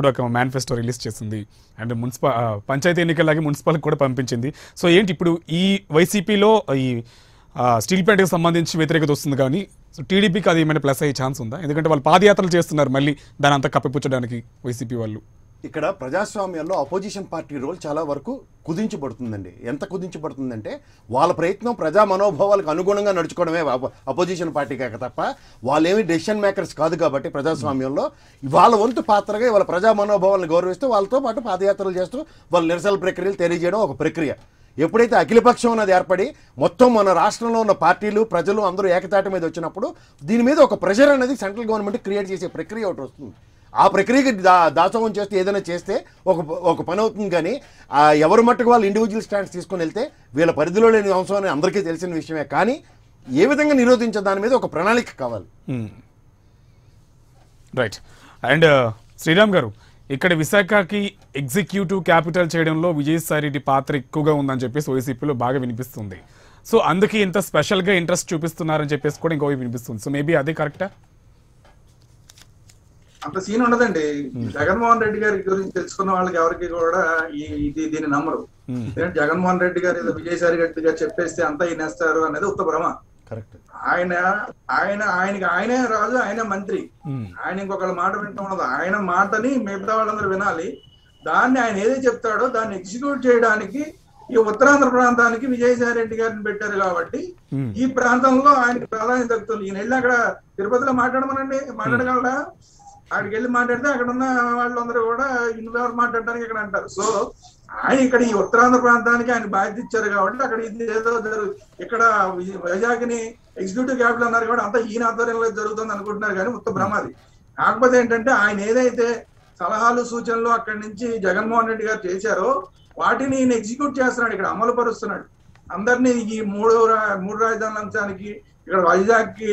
కూడా ఒక manifesto release చేసింది అండ్ మున్సిపల్ పంచాయతీ ఎన్నికలాగే మున్సిపల్కి కూడా పంపించింది సో ఏంటి ఇప్పుడు ఈ వైసీపీలో ఈ ఆ, స్టీల్ ప్లాంట్కి సంబంధించి వ్యతిరేకత వస్తుంది కానీ సో టీడీపీకి అది ఏమైనా ప్లస్ అయ్యే ఛాన్స్ ఉందా ఎందుకంటే వాళ్ళు పాదయాత్రలు చేస్తున్నారు మళ్ళీ దాని అంతా కప్పిపుచ్చడానికి వైసీపీ వాళ్ళు ఇక్కడ ప్రజాస్వామ్యంలో అపోజిషన్ పార్టీ రోల్ చాలా వరకు కుదించబడుతుందండి ఎంత కుదించబడుతుందంటే వాళ్ళ ప్రయత్నం ప్రజా మనోభావాలకు అనుగుణంగా నడుచుకోవడమే అపో- అపోజిషన్ పార్టీ కాక తప్ప వాళ్ళేమి డెసిషన్ మేకర్స్ కాదు కాబట్టి ప్రజాస్వామ్యంలో వాళ్ళ వంతు పాత్రగా వాళ్ళ ప్రజా మనోభావాలను గౌరవిస్తూ వాళ్ళతో పాటు పాదయాత్రలు చేస్తూ వాళ్ళ నిరసన ప్రక్రియలు తెలియజేయడం ఒక ప్రక్రియ ఎప్పుడైతే అఖిలపక్షం అన్నది ఏర్పడి మొత్తం మన రాష్ట్రంలో ఉన్న పార్టీలు ప్రజలు అందరూ ఏకతాటి మీద వచ్చినప్పుడు దీని మీద ఒక ప్రెషర్ అనేది సెంట్రల్ గవర్నమెంట్ క్రియేట్ చేసే ప్రక్రియ ఒకటి వస్తుంది ఆ ప్రక్రియకి దా దాసోహం చేస్తే ఏదైనా చేస్తే ఒక ఒక పని అవుతుంది కానీ ఆ ఎవరి మట్టుకు వాళ్ళు ఇండివిజువల్ స్టాండ్స్ తీసుకొని వెళ్తే వీళ్ళ పరిధిలో లేని అంశం అని అందరికీ తెలిసిన విషయమే కానీ ఏ విధంగా నిరోధించే దాని మీద ఒక ప్రణాళిక కావాలి రైట్ అండ్ శ్రీరామ్ గారు ఇక్కడ విశాఖకి ఎగ్జిక్యూటివ్ క్యాపిటల్ చేయడంలో విజయసాయి రెడ్డి పాత్ర ఎక్కువగా ఉందని చెప్పేసి వైసీపీలో బాగా వినిపిస్తుంది సో అందుకే ఇంత స్పెషల్గా ఇంట్రెస్ట్ చూపిస్తున్నారని చెప్పేసి కూడా ఇంకో వినిపిస్తుంది సో మేబీ అదే కరెక్టా అంత సీన్ ఉండదండి జగన్మోహన్ రెడ్డి గారి గురించి తెలుసుకున్న వాళ్ళకి ఎవరికి కూడా ఈ ఇది దీన్ని నమ్మరు ఎందుకంటే జగన్మోహన్ రెడ్డి గారు ఏదో విజయసాయి రెడ్డి గారు చెప్పేస్తే అంతా ఈనేస్తారు అనేది ఉత్త భ్రమ కరెక్ట్ ఆయన ఆయన ఆయనకి ఆయనే రాజు ఆయనే మంత్రి ఆయన ఇంకొకళ్ళ మాట వింటూ ఉండదు ఆయన మాటని మిగతా వాళ్ళందరూ వినాలి దాన్ని ఆయన ఏదో చెప్తాడో దాన్ని ఎగ్జిక్యూట్ చేయడానికి ఈ ఉత్తరాంధ్ర ప్రాంతానికి విజయసాయి రెడ్డి గారిని పెట్టారు కాబట్టి ఈ ప్రాంతంలో ఆయనకి ప్రాధాన్యత దక్కుతుంది ఈయన వెళ్ళి అక్కడ తిరుపతిలో మాట్లాడమనండి మాట్లాడగలరా అక్కడికి వెళ్ళి మాట్లాడితే అక్కడ ఉన్న వాళ్ళందరూ కూడా ఇన్వెవర్ మాట్లాడడానికి ఇక్కడ అంటారు సో ఆయన ఇక్కడ ఈ ఉత్తరాంధ్ర ప్రాంతానికి ఆయన బాధ్యత ఇచ్చారు కాబట్టి అక్కడ ఇది ఏదో జరుగు ఇక్కడ వి- వైజాగ్ని ఎగ్జిక్యూటివ్ క్యాపిటల్ అన్నారు కాబట్టి అంతా ఈయన ఆధ్వర్యంలో జరుగుతుంది అనుకుంటున్నారు కానీ ఉత్త భ్రమాది కాకపోతే ఏంటంటే ఆయన ఏదైతే సలహాలు సూచనలు అక్కడి నుంచి జగన్మోహన్ రెడ్డి గారు చేశారో వాటిని ఈయన ఎగ్జిక్యూట్ చేస్తున్నాడు ఇక్కడ అమలు పరుస్తున్నాడు అందరినీ ఈ మూడు రా- మూడు రాజధానుల అంశానికి ఇక్కడ వైజాగ్ కి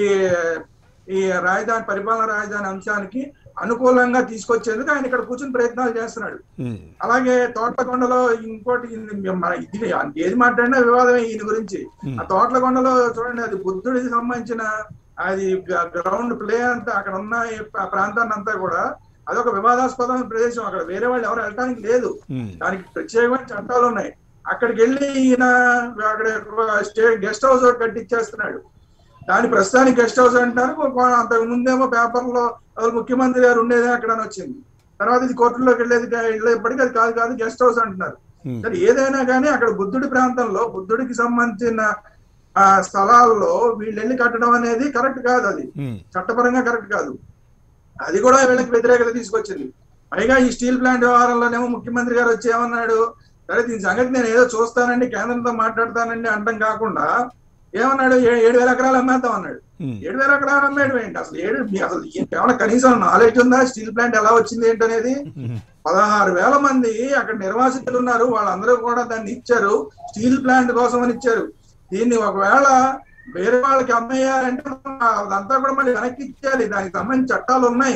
ఈ రాజధాని పరిపాలన రాజధాని అంశానికి అనుకూలంగా తీసుకొచ్చేందుకు ఆయన ఇక్కడ కూర్చొని ప్రయత్నాలు చేస్తున్నాడు అలాగే తోటలకొండలో ఇంకోటి ఇది మన ఇది ఏది మాట్లాడినా వివాదమే ఈయన గురించి ఆ తోటలకొండలో చూడండి అది బుద్ధుడికి సంబంధించిన అది గ్రౌండ్ ప్లే అంతా అక్కడ ఉన్న ఈ ప్ర- ప్రాంతాన్ని అంతా కూడా అదొక వివాదాస్పదమైన ప్రదేశం అక్కడ వేరే వాళ్ళు ఎవరు వెళ్ళడానికి లేదు దానికి ప్రత్యేకమైన చట్టాలు ఉన్నాయి అక్కడికి వెళ్ళి ఈయన అక్కడ స్టే గెస్ట్ హౌస్ ఒకటి కట్టించేస్తున్నాడు దాని ప్రస్తుతానికి గెస్ట్ హౌస్ అంటారు ఒక- అంతకు ముందేమో పేపర్లో అసలు ముఖ్యమంత్రి గారు ఉండేదే అక్కడ అని వచ్చింది తర్వాత ఇది కోర్టులోకి వెళ్ళేది కా- వెళ్ళేప్పటికీ అది కాదు కాదు గెస్ట్ హౌస్ అంటున్నారు సరే ఏదైనా కానీ అక్కడ బుద్ధుడి ప్రాంతంలో బుద్ధుడికి సంబంధించిన ఆ స్థలాల్లో వీళ్ళు వెళ్ళి కట్టడం అనేది కరెక్ట్ కాదు అది చట్టపరంగా కరెక్ట్ కాదు అది కూడా వీళ్ళకి వ్యతిరేకత తీసుకొచ్చింది పైగా ఈ స్టీల్ ప్లాంట్ వ్యవహారంలోనేమో ముఖ్యమంత్రి గారు వచ్చి ఏమన్నాడు సరే దీని సంగతి నేను ఏదో చూస్తానండి కేంద్రంతో మాట్లాడతానండి అంటాం కాకుండా ఏమన్నాడు "ఏ- ఏడు వేల ఎకరాలు అమ్మేద్దాం అన్నాడు ఏడు వేల ఎకరాలు అమ్మేయడం ఏంటి అసలు ఏడు మీ- అసలు ఈ- ఏమన్నా కనీసం నాలెడ్జ్ ఉందా స్టీల్ ప్లాంట్ ఎలా వచ్చింది ఏంటనేది పదహారు వేల మంది అక్కడ నిర్వాసితులు ఉన్నారు వాళ్ళందరూ కూడా దాన్ని ఇచ్చారు స్టీల్ ప్లాంట్ కోసం అని ఇచ్చారు దీన్ని ఒకవేళ వేరే వాళ్ళకి అమ్మేయాలంటే అదంతా కూడా మళ్ళీ వెనక్కి ఇచ్చేయాలి దానికి సంబంధించి చట్టాలు ఉన్నాయి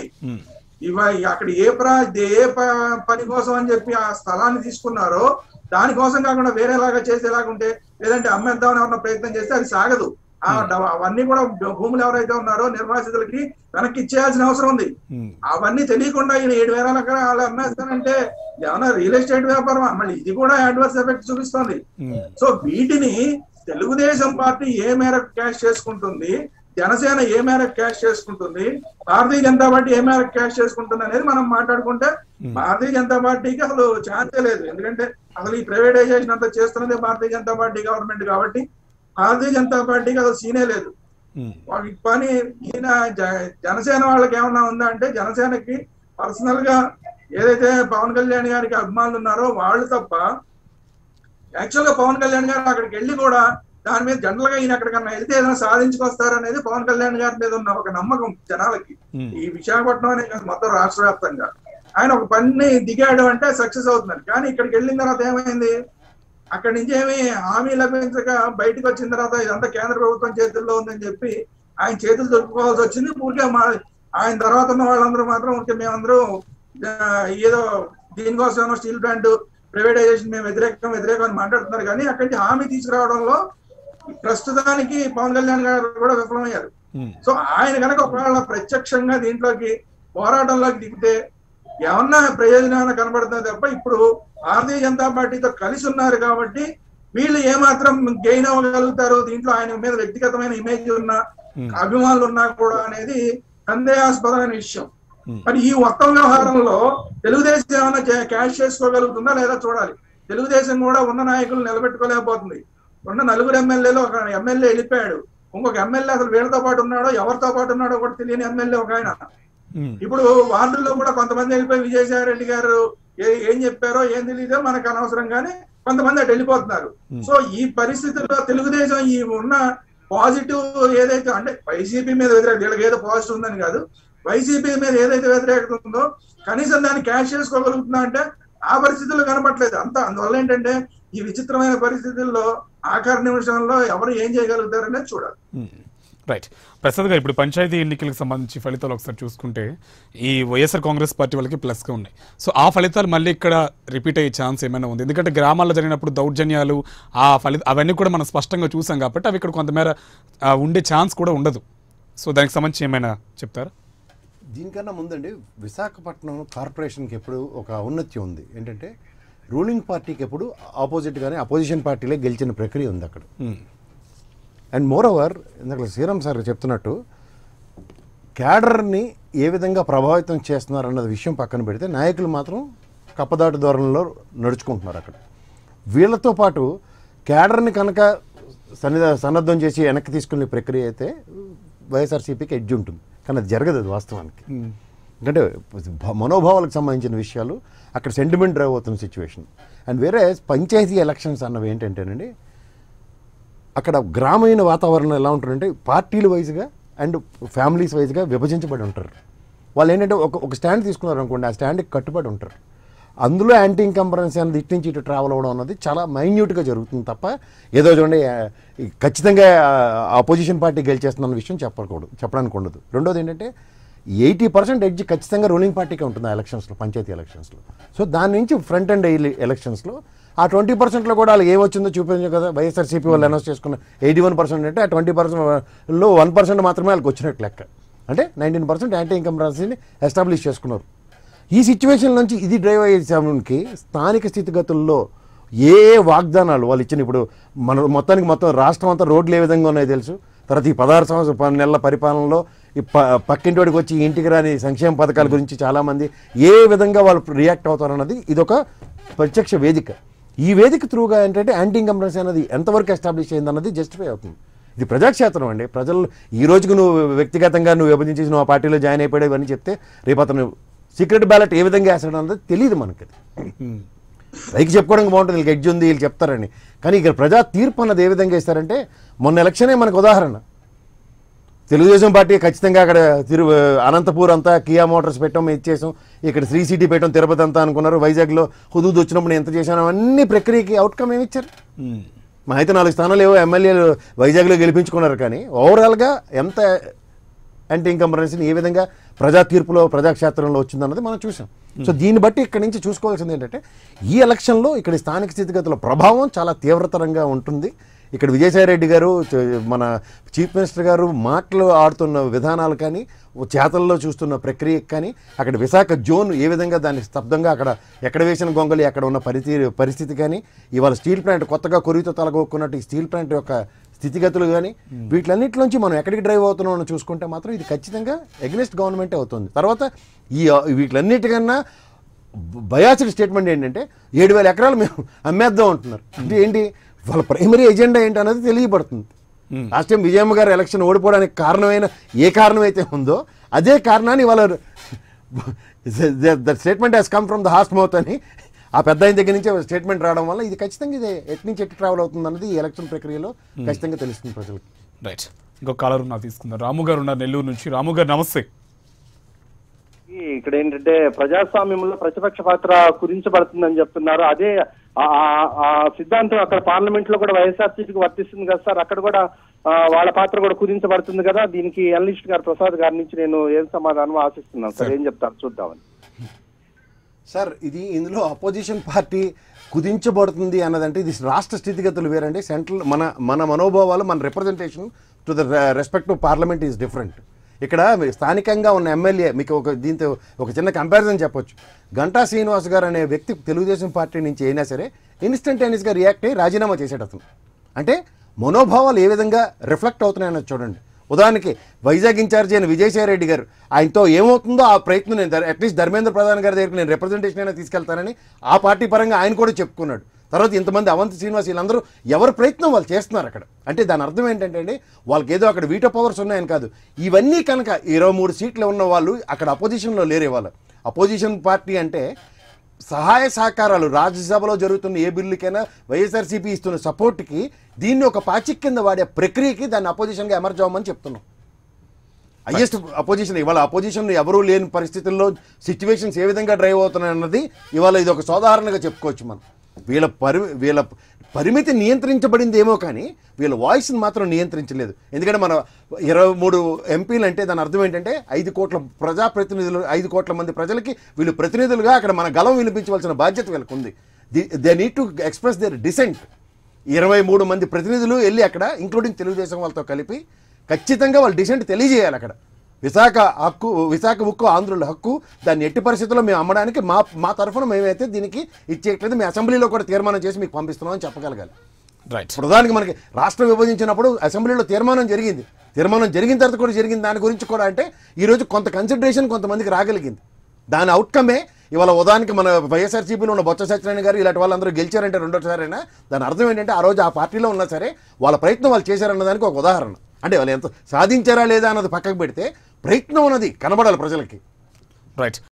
ఇవ అక్కడ ఏ ప్రా ఏ ప- పని కోసం అని చెప్పి ఆ స్థలాన్ని తీసుకున్నారో దానికోసం కాకుండా వేరేలాగా చేసేలాగా ఉంటే లేదంటే అమ్మేద్దామని ఎవరన్నా ప్రయత్నం చేస్తే అది సాగదు ఆ డ- అవన్నీ కూడా భూములు ఎవరైతే ఉన్నారో నిర్వాసితులకి వెనక్కి ఇచ్చేయాల్సిన అవసరం ఉంది అవన్నీ తెలియకుండా ఈయన ఏడు వేల ఎకరాలు అమ్మేస్తానంటే ఏమన్నా రియల్ ఎస్టేట్ వ్యాపారం మళ్ళీ ఇది కూడా అడ్వర్స్ ఎఫెక్ట్ చూపిస్తుంది సో వీటిని తెలుగుదేశం పార్టీ ఏ మేరకు క్యాష్ చేసుకుంటుంది జనసేన ఏ మేరకు క్యాష్ చేసుకుంటుంది భారతీయ జనతా పార్టీ ఏ మేరకు క్యాష్ చేసుకుంటుంది అనేది మనం మాట్లాడుకుంటే భారతీయ జనతా పార్టీకి అసలు ఛాన్సే లేదు ఎందుకంటే అసలు ఈ ప్రైవేటైజేషన్ అంతా చేస్తున్నదే భారతీయ జనతా పార్టీ గవర్నమెంట్ కాబట్టి భారతీయ జనతా పార్టీకి అసలు సీనే లేదు వాళ్ళకి పని ఈయన జ- జనసేన వాళ్ళకి ఏమన్నా ఉందా అంటే జనసేనకి పర్సనల్ గా ఏదైతే పవన్ కళ్యాణ్ గారికి అభిమానులు ఉన్నారో వాళ్ళు తప్ప యాక్చువల్ గా పవన్ కళ్యాణ్ గారు అక్కడికి వెళ్ళి కూడా దాని మీద జనరల్ గా ఈయన అక్కడికన్నా వెళ్తే ఏదైనా సాధించుకొస్తారు అనేది పవన్ కళ్యాణ్ గారి మీద ఉన్న ఒక నమ్మకం జనాలకి ఈ విశాఖపట్నం అనే కాదు మొత్తం రాష్ట్ర వ్యాప్తంగా ఆయన ఒక పని దిగాడు అంటే సక్సెస్ అవుతున్నారు కానీ ఇక్కడికి వెళ్ళిన తర్వాత ఏమైంది అక్కడి నుంచి ఏమి హామీ లభించక బయటకు వచ్చిన తర్వాత ఇదంతా కేంద్ర ప్రభుత్వం చేతుల్లో ఉందని చెప్పి ఆయన చేతులు దొరుకుకోవాల్సి వచ్చింది ఊరికే మా ఆయన తర్వాత ఉన్న వాళ్ళందరూ మాత్రం ఊరికే మేమందరూ ఆ, ఏదో దీనికోసం స్టీల్ ప్లాంట్ ప్రైవేటైజేషన్ మేము వ్యతిరేకం వ్యతిరేకం అని మాట్లాడుతున్నారు కానీ అక్కడి నుంచి హామీ తీసుకురావడంలో ప్రస్తుతానికి పవన్ కళ్యాణ్ గారు కూడా విఫలమయ్యారు సో ఆయన కనుక ఒకవేళ ప్రత్యక్షంగా దీంట్లోకి పోరాటంలోకి దిగితే ఏమన్నా ప్రయోజనాలు కనబడుతుంది తప్ప ఇప్పుడు భారతీయ జనతా పార్టీతో కలిసి ఉన్నారు కాబట్టి వీళ్ళు ఏమాత్రం గెయిన్ అవ్వగలుగుతారు దీంట్లో ఆయన మీద వ్యక్తిగతమైన ఇమేజ్ ఉన్నా అభిమానులు ఉన్నా కూడా అనేది సందేహాస్పదమైన విషయం మరి ఈ మొత్తం వ్యవహారంలో తెలుగుదేశం ఏమైనా చే- క్యాష్ చేసుకోగలుగుతుందా లేదా చూడాలి తెలుగుదేశం కూడా ఉన్న నాయకులు నిలబెట్టుకోలేకపోతుంది ఉన్న నలుగురు ఎమ్మెల్యేలు ఒక ఎమ్మెల్యే వెళ్ళిపోయాడు ఇంకొక ఎమ్మెల్యే అసలు వీళ్ళతో పాటు ఉన్నాడో ఎవరితో పాటు ఉన్నాడో కూడా తెలియని ఎమ్మెల్యే ఒక ఆయన ఉమ్. ఇప్పుడు వార్డుల్లో కూడా కొంతమంది వెళ్ళిపోయి విజయసాయి రెడ్డి గారు ఏ- ఏం చెప్పారో ఏం తెలియదో మనకు అనవసరం కానీ కొంతమంది అటు వెళ్ళిపోతున్నారు సో ఈ పరిస్థితుల్లో తెలుగుదేశం ఈ ఉన్న పాజిటివ్ ఏదైతే అంటే వైసీపీ మీద వ్యతిరేకత వీళ్ళకి ఏదో పాజిటివ్ ఉందని కాదు వైసీపీ మీద ఏదైతే వ్యతిరేకత ఉందో కనీసం దాన్ని క్యాష్ చేసుకోగలుగుతుందా అంటే ఆ పరిస్థితుల్లో కనపట్లేదు అంత అందువల్ల ఏంటంటే ఈ విచిత్రమైన పరిస్థితుల్లో ఆఖరి నిమిషంలో ఎవరు ఏం చేయగలుగుతారనేది చూడాలి రైట్ ప్రసాద్ గారు ఇప్పుడు పంచాయతీ ఎన్నికలకు సంబంధించి ఫలితాలు ఒకసారి చూసుకుంటే ఈ వైఎస్ఆర్ కాంగ్రెస్ పార్టీ వాళ్ళకి ప్లస్గా ఉన్నాయి సో ఆ ఫలితాలు మళ్ళీ ఇక్కడ రిపీట్ అయ్యే ఛాన్స్ ఏమైనా ఉంది ఎందుకంటే గ్రామాల్లో జరిగినప్పుడు దౌర్జన్యాలు ఆ ఫలిత అవన్నీ కూడా మనం స్పష్టంగా చూసాం కాబట్టి అవి ఇక్కడ కొంతమేర ఆ, ఉండే ఛాన్స్ కూడా ఉండదు సో దానికి సంబంధించి ఏమైనా చెప్తారా దీనికన్నా ముందండి విశాఖపట్నం కార్పొరేషన్కి ఎప్పుడు ఒక ఔన్నత్యం ఉంది ఏంటంటే రూలింగ్ పార్టీకి ఎప్పుడు ఆపోజిట్గానే అపోజిషన్ పార్టీలే గెలిచిన ప్రక్రియ ఉంది అక్కడ ఉమ్. అండ్ మోర్ ఓవర్ ఇందాక శ్రీరామ్ సార్ చెప్తున్నట్టు క్యాడర్ని ఏ విధంగా ప్రభావితం చేస్తున్నారు అన్నది విషయం పక్కన పెడితే నాయకులు మాత్రం కప్పదాటు ధోరణిలో నడుచుకుంటున్నారు అక్కడ వీళ్ళతో పాటు క్యాడర్ని కనుక సన్నిధ సన్నద్ధం చేసి వెనక్కి తీసుకునే ప్రక్రియ అయితే వైఎస్ఆర్సీపీకి ఎడ్జ్ ఉంటుంది కానీ అది జరగదు అది వాస్తవానికి ఎందుకంటే భ- మనోభావాలకు సంబంధించిన విషయాలు అక్కడ సెంటిమెంట్ డ్రైవ్ అవుతున్న సిచ్యువేషన్ అండ్ వేరే పంచాయతీ ఎలక్షన్స్ అన్నవి ఏంటంటేనండి అక్కడ గ్రామీణ వాతావరణం ఎలా ఉంటుందంటే పార్టీల వైజ్గా అండ్ ఫ్యామిలీస్ వైజ్గా విభజించబడి ఉంటారు వాళ్ళు ఏంటంటే ఒక ఒక స్టాండ్ తీసుకున్నారు అనుకోండి ఆ స్టాండ్కి కట్టుబడి ఉంటారు అందులో యాంటీ ఇన్కంపరెన్సీ అనేది ఇటు నుంచి ఇటు ట్రావెల్ అవ్వడం అన్నది చాలా మైన్యూట్గా జరుగుతుంది తప్ప ఏదో చూడండి ఆ, ఈ ఖచ్చితంగా అపోజిషన్ పార్టీ గెలిచేస్తున్న విషయం చెప్పకూడదు చెప్పడానికి ఉండదు రెండోది ఏంటంటే ఎయిటీ పర్సెంట్ ఎడ్జ్ ఖచ్చితంగా రూలింగ్ పార్టీకే ఉంటుంది ఆ ఎలక్షన్స్లో పంచాయతీ ఎలక్షన్స్లో సో దాని నుంచి ఫ్రంట్ అండ్ ఎలక్షన్స్లో ఆ ట్వంటీ పర్సెంట్లో కూడా వాళ్ళకి ఏమొచ్చిందో చూపించారు కదా వైఎస్ఆర్సీపీ వాళ్ళు అనౌన్స్ చేసుకున్న ఎయిటీ వన్ పర్సెంట్ అంటే ఆ ట్వంటీ పర్సెంట్లో వన్ పర్సెంట్ మాత్రమే వాళ్ళకి వచ్చినట్టు లెక్క అంటే నైన్టీన్ పర్సెంట్ యాంటీ ఇన్కమ్ రాసిని ఎస్టాబ్లిష్ చేసుకున్నారు ఈ సిచ్యువేషన్ నుంచి ఇది డ్రైవ్ అయ్యే సమయానికి స్థానిక స్థితిగతుల్లో ఏ ఏ వాగ్దానాలు వాళ్ళు ఇచ్చిన ఇప్పుడు మన మొత్తానికి మొత్తం రాష్ట్రం అంతా రోడ్లు ఏ విధంగా ఉన్నాయో తెలుసు తర్వాత ఈ పదహారు సంవత్సరం పది నెలల పరిపాలనలో ఈ ప పక్కింటివాడికి వచ్చి ఇంటికి రాని సంక్షేమ పథకాల గురించి చాలామంది ఏ విధంగా వాళ్ళు రియాక్ట్ అవుతారన్నది ఇదొక ప్రత్యక్ష వేదిక ఈ వేదిక త్రూగా ఏంటంటే యాంటీ ఇన్కంపరెన్సీ అనేది ఎంతవరకు ఎస్టాబ్లిష్ అయింది అన్నది జస్టిఫై అవుతుంది ఇది ప్రజాక్షేత్రం అండి ప్రజలు ఈ రోజుకు నువ్వు వ్యక్తిగతంగా నువ్వు విభజించేసి నువ్వు ఆ పార్టీలో జాయిన్ అయిపోయాడు ఇవన్నీ చెప్తే రేపు అతను సీక్రెట్ బ్యాలెట్ ఏ విధంగా వేస్తాడు అన్నది తెలియదు మనకి అది. పైకి చెప్పుకోవడానికి బాగుంటుంది వీళ్ళకి ఎడ్జ్ ఉంది వీళ్ళు చెప్తారని కానీ ఇక్కడ ప్రజా తీర్పు అన్నది ఏ విధంగా ఇస్తారంటే మొన్న ఎలక్షనే మనకు ఉదాహరణ తెలుగుదేశం పార్టీ ఖచ్చితంగా అక్కడ తిరు అనంతపూర్ అంతా కియా మోటార్స్ పెట్టాం ఇచ్చేసాం ఇక్కడ శ్రీ సిటీ పెట్టాం తిరుపతి అంతా అనుకున్నారు వైజాగ్లో హుదూద్ వచ్చినప్పుడు నేను ఎంత చేశాను అవన్నీ ప్రక్రియకి అవుట్కమ్ ఏమి ఇచ్చారు ఉమ్. మా అయితే నాలుగు స్థానాలు ఏవో ఎమ్మెల్యేలు వైజాగ్లో గెలిపించుకున్నారు కానీ ఓవరాల్గా ఎంత యాంటీ ఇన్కంపరెన్సీని ఏ విధంగా ప్రజా తీర్పులో ప్రజాక్షేత్రంలో వచ్చిందన్నది మనం చూసాం సో దీన్ని బట్టి ఇక్కడ నుంచి చూసుకోవాల్సింది ఏంటంటే ఈ ఎలక్షన్లో ఇక్కడ స్థానిక స్థితిగతుల ప్రభావం చాలా తీవ్రతరంగా ఉంటుంది ఇక్కడ విజయసాయి రెడ్డి గారు చ- మన చీఫ్ మినిస్టర్ గారు మాటలు ఆడుతున్న విధానాలు కానీ చేతల్లో చూస్తున్న ప్రక్రియ కానీ అక్కడ విశాఖ జోన్ ఏ విధంగా దాన్ని స్తబ్దంగా అక్కడ ఎక్కడ వేసిన గొంగలి అక్కడ ఉన్న పరిస్థితి పరిస్థితి కానీ ఇవాళ స్టీల్ ప్లాంట్ కొత్తగా కొరివితో తలగొక్కున్నట్టు ఈ స్టీల్ ప్లాంట్ యొక్క స్థితిగతులు కానీ వీటిలన్నింటిలోంచి మనం ఎక్కడికి డ్రైవ్ అవుతున్నామని చూసుకుంటే మాత్రం ఇది ఖచ్చితంగా ఎగ్నెస్ట్ గవర్నమెంటే అవుతుంది తర్వాత ఈ వీటిలన్నిటికన్నా బయాసిడ్ స్టేట్మెంట్ ఏంటంటే ఏడు వేల ఎకరాలు మేము అమ్మేద్దాం అంటున్నారు అంటే ఏంటి వాళ్ళ ప్రైమరీ ఎజెండా ఏంటి అనేది తెలియబడుతుంది లాస్ట్ టైం విజయమ్మ గారు ఎలక్షన్ ఓడిపోవడానికి కారణమైన ఏ కారణం అయితే ఉందో అదే కారణాన్ని వాళ్ళ the statement has come from the హాస్ట్ మౌత్ అని ఆ పెద్ద ఆయన దగ్గర నుంచి స్టేట్మెంట్ రావడం వల్ల ఇది ఖచ్చితంగా ఇది ఎటు నుంచి ఎటు ట్రావెల్ అవుతుంది అన్నది ఈ ఎలక్షన్ ప్రక్రియలో ఖచ్చితంగా తెలుస్తుంది ప్రజలకు రైట్ ఇంకో కాలర్ ఉన్నా తీసుకుందాం రాము గారు ఉన్నారు నెల్లూరు నుంచి రాము గారు నమస్తే ఈ ఇక్కడ ఏంటంటే ప్రజాస్వామ్యంలో ప్రతిపక్ష పాత్ర కురించబడుతుందని చెప్తున్నారు అదే ఆ- ఆ- ఆ సిద్ధాంతం అక్కడ పార్లమెంట్ లో కూడా వైఎస్ఆర్సీపీకి వర్తిస్తుంది కదా సార్ అక్కడ కూడా ఆ, వాళ్ళ పాత్ర కూడా కుదించబడుతుంది కదా దీనికి అనలిస్ట్ గారు ప్రసాద్ గారి నుంచి నేను ఏం సమాధానం ఆశిస్తున్నాను సార్ ఏం చెప్తారు చూద్దామని సార్ ఇది ఇందులో అపోజిషన్ పార్టీ కుదించబడుతుంది అన్నదంటే ఇది రాష్ట్ర స్థితిగతులు వేరండి సెంట్రల్ మన మన మనోభావాలు మన representation to the respect to parliament is different ఇక్కడ మీ స్థానికంగా ఉన్న ఎమ్మెల్యే మీకు ఒక దీంతో ఒక చిన్న కంపారిజన్ చెప్పొచ్చు గంటా శ్రీనివాస్ గారు అనే వ్యక్తి తెలుగుదేశం పార్టీ నుంచి అయినా సరే ఇన్స్టంటేనియస్గా రియాక్ట్ అయ్యి రాజీనామా చేసాడు అతను అంటే మనోభావాలు ఏ విధంగా రిఫ్లెక్ట్ అవుతున్నాయన్నది చూడండి ఉదాహరణకి వైజాగ్ ఇన్ఛార్జి అయిన విజయసాయి రెడ్డి గారు ఆయనతో ఏమవుతుందో ఆ ప్రయత్నం నేను అట్లీస్ట్ ధర్మేంద్ర ప్రధాన్ గారి దగ్గరికి నేను రిప్రజెంటేషన్ అయినా తీసుకెళ్తానని ఆ పార్టీ పరంగా ఆయన కూడా చెప్పుకున్నాడు తర్వాత ఇంతమంది అవంతి శ్రీనివాస్ వీళ్ళందరూ ఎవరి ప్రయత్నం వాళ్ళు చేస్తున్నారు అక్కడ అంటే దాని అర్థం ఏంటంటే అండి వాళ్ళకి ఏదో అక్కడ వీటో పవర్స్ ఉన్నాయని కాదు ఇవన్నీ కనుక ఇరవై మూడు సీట్లు ఉన్న వాళ్ళు అక్కడ అపోజిషన్లో లేరే వాళ్ళు అపోజిషన్ పార్టీ అంటే సహాయ సహకారాలు రాజ్యసభలో జరుగుతున్న ఏ బిల్లుకైనా వైఎస్ఆర్సీపీ ఇస్తున్న సపోర్ట్కి దీన్ని ఒక పాచిక్ కింద వాడే ప్రక్రియకి దాన్ని అపోజిషన్గా ఎమర్జ్ అవ్వమని చెప్తున్నాం హైయెస్ట్ అపోజిషన్ ఇవాళ అపోజిషన్ ఎవరూ లేని పరిస్థితుల్లో సిచ్యువేషన్స్ ఏ విధంగా డ్రైవ్ అవుతున్నాయి అన్నది ఇవాళ ఇది ఒక సోదాహరణగా చెప్పుకోవచ్చు మనం వీళ్ళ పరి వీళ్ళ పరిమితి నియంత్రించబడింది ఏమో కానీ వీళ్ళ వాయిస్ని మాత్రం నియంత్రించలేదు ఎందుకంటే మన ఇరవై మూడు ఎంపీలు అంటే దాని అర్థం ఏంటంటే ఐదు కోట్ల ప్రజాప్రతినిధులు ఐదు కోట్ల మంది ప్రజలకి వీళ్ళు ప్రతినిధులుగా అక్కడ మన గలం వినిపించవలసిన బాధ్యత వీళ్ళకు ఉంది they need to express their dissent ఇరవై మూడు మంది ప్రతినిధులు వెళ్ళి అక్కడ ఇంక్లూడింగ్ తెలుగుదేశం వాళ్ళతో కలిపి ఖచ్చితంగా వాళ్ళు డిసెంట్ తెలియజేయాలి అక్కడ విశాఖ హక్కు విశాఖ ఉక్కు ఆంధ్రుల హక్కు దాన్ని ఎట్టి పరిస్థితుల్లో మేము అమ్మడానికి మా మా తరఫున మేమైతే దీనికి ఇచ్చేయట్లేదు మీ అసెంబ్లీలో కూడా తీర్మానం చేసి మీకు పంపిస్తున్నామని చెప్పగలగాలి రైట్ ప్రధానికి మనకి రాష్ట్రం విభజించినప్పుడు అసెంబ్లీలో తీర్మానం జరిగింది తీర్మానం జరిగిన తర్వాత కూడా జరిగింది దాని గురించి కూడా అంటే ఈరోజు కొంత కన్సిడరేషన్ కొంతమందికి రాగలిగింది దాని అవుట్కమే ఇవాళ ఉదాహరణకి మన వైఎస్ఆర్సీపీలో ఉన్న బొత్స సత్యనారాయణ గారు ఇలాంటి వాళ్ళందరూ గెలిచారంటే రెండోసారైనా దాని అర్థం ఏంటంటే ఆ రోజు ఆ పార్టీలో ఉన్నా సరే వాళ్ళ ప్రయత్నం వాళ్ళు చేశారన్న దానికి ఒక ఉదాహరణ అంటే వాళ్ళు ఎంత సాధించారా లేదా అన్నది పక్కకు పెడితే ప్రయత్నం అన్నది కనబడాలి ప్రజలకి రైట్